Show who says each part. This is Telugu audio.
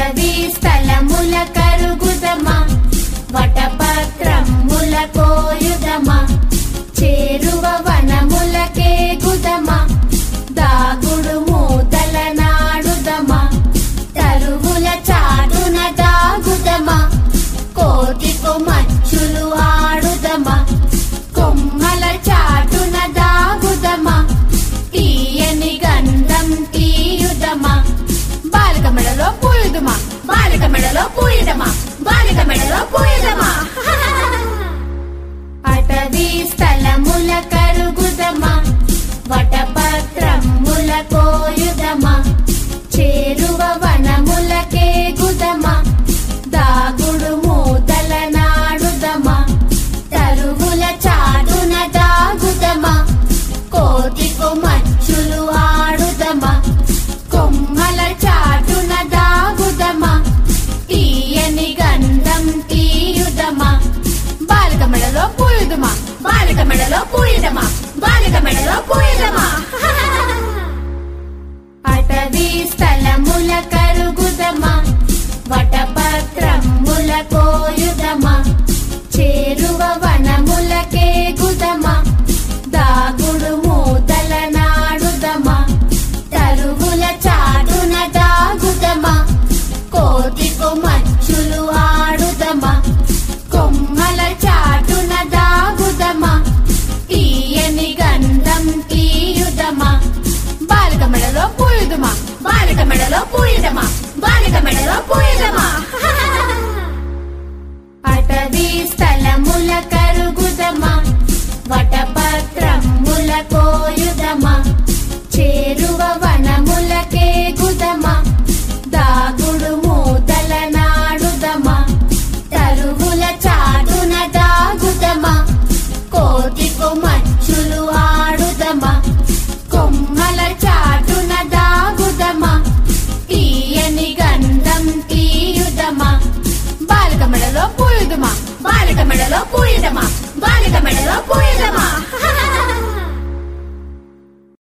Speaker 1: అటవీ స్థలముల కరుగుదమా వటపత్రముల కోయుదమా చేరువ వనములకే గుదమా దాగుడు మూతల నాడుదమా తరువుల చాటున దాగుదమా కోటికు మచ్చులు ఆడుదమా కొమ్మల చాటున దాగుదమా తీయని గంధం తీయుదమా బాలిక మెడలో పూయుదమా బాలిక మెడలో పూయుదమా బాలిక మెడలో పూయుదమా అటవీ స్థలముల కరుగుదమా వటపత్రముల కోయుదమా చేరువ వనములకే గుదమా దాగుడు మూతల నాడుదమా తరువుల చాటున దాగుదమా కోటికు మచ్చులు ఆడుదమా కొమ్మల చాటున దాగుదమా తీయని గంధం తీయుదమా బాలిక మెడలో పూయుదమా బాలిక మెడలో పూయుదమా బాలిక మెడలో పూయుదమా అటవీ స్థలముల కరుగుదమా వటపత్రముల కోయుదమా చేరువ వనములకే గుదమా దాగుడు మూతల నాడుదమా తరువుల చాటున దాగుదమా కోటికు మచ్చులు ఆడుదమా కొమ్మల చాటున దాగుదమా తీయని గంధం తీయుదమా బాలిక మెడలో పూయుదమా బాలిక మెడలో పూయుదమా బాలిక మెడలో పూయుదమా అటవీ స్థలముల కరుగుదమా వటపత్రముల కోయుదమా చేరువ వనములకే గుదమా దాగుడు మూతల నాడుదమా తరువుల చాటున దాగుదమా కోటికు మచ్చులు ఆడుదమా కొమ్మల చాటున దాగుదమా తీయని గంధం తీయుదమా బాలిక మెడలో పూయుదమా బాలిక మెడలో పూయుదమా బాలిక మెడలో పూయ